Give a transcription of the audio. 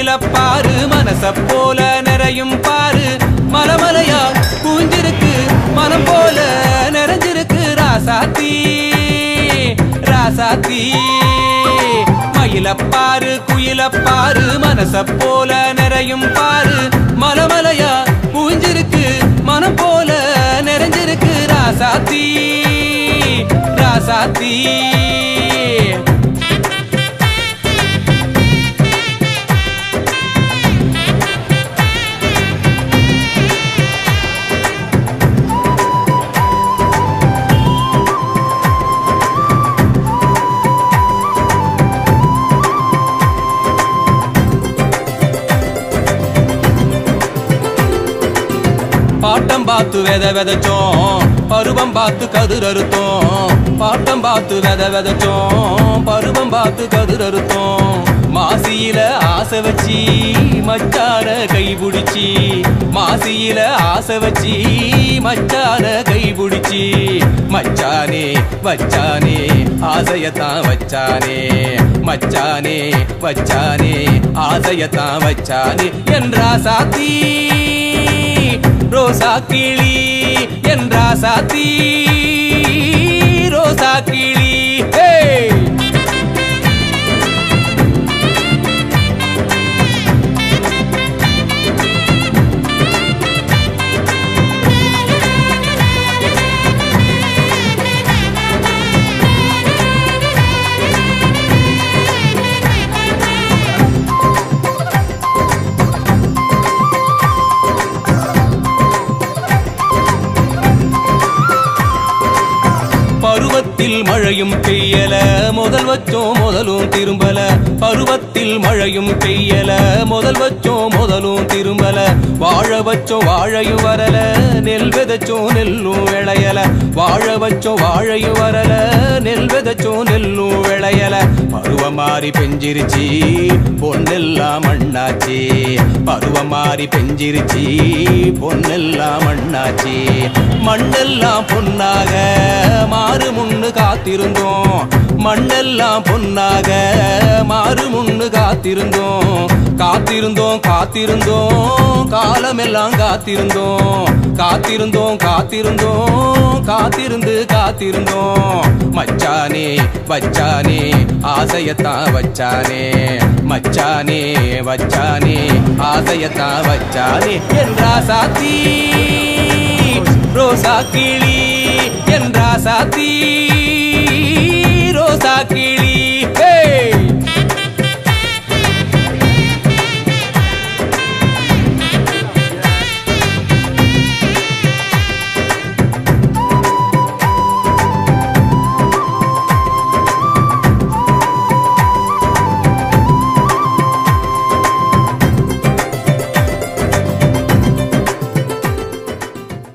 குயில பாரு மனச போல நிறையும் பாரு மலமலையா கூஞ்சிருக்கு மனம் போல நிறைஞ்சிருக்கு ராசாத்தி ராசாத்தி மயில பாரு குயில பாரு மனச போல நிறையும் பாரு மலமலையா பூஞ்சிருக்கு மனம் போல நிறைஞ்சிருக்கு ராசாத்தி ராசாத்தி பாட்டம் பார்த்து வெத வெதச்சோம் பருவம் பார்த்து கதிர் அறுத்தோம் பாட்டம் பார்த்து வெத வெதச்சோம் பருவம் பார்த்து கதிர் அறுத்தோம் மாசியில ஆசை வச்சி மச்சான கை பிடிச்சி மாசியில ஆசை வச்சி மச்சான கை பிடிச்சி மச்சானே வச்சானே ஆசையத்தான் வச்சானே மச்சானே வச்சானே ஆசையத்தான் வச்சானே என்றா சாத்தி ரோசா கிளி என்றா சாத்தி ரோசா கிளி ஹே பருவத்தில் மழையும் பெய்யல முதல் வச்சோம் முதலும் திரும்பல பருவத்தில் மழையும் பெய்யல முதல் வச்சோம் முதலும் திரும்பல வாழ வச்சோம் வாழையும் வரல நெல் விதைச்சோம் நெல்லும் விளையல வாழ வச்சோம் வாழையும் வரல நெல் விதைச்சோம் நெல்லும் விளையல பருவம் மாறி பெஞ்சிருச்சு பொன்னெல்லாம் மண்ணாச்சு பருவம் மாறி பெஞ்சிருச்சு பொன்னெல்லாம் மண்ணாச்சு மண்ணெல்லாம் பொன்னாக மாறு முன்னு காத்திருந்தோம் மண்ணெல்லாம் பொன்னாக மாறு முன்னு காத்திருந்தோம் காத்திருந்தோம் காத்திருந்தோம் காலமெல்லாம் காத்திருந்தோம் காத்திருந்தோம் காத்திருந்தோம் காத்திருந்து காத்திருந்தோம் மச்சானே வச்சானே ஆசையத்தான் வச்சானே மச்சானே வச்சானே ஆசையத்தான் வச்சானே என்றா சாத்தி ரோசா கிளி என்றா சாத்தி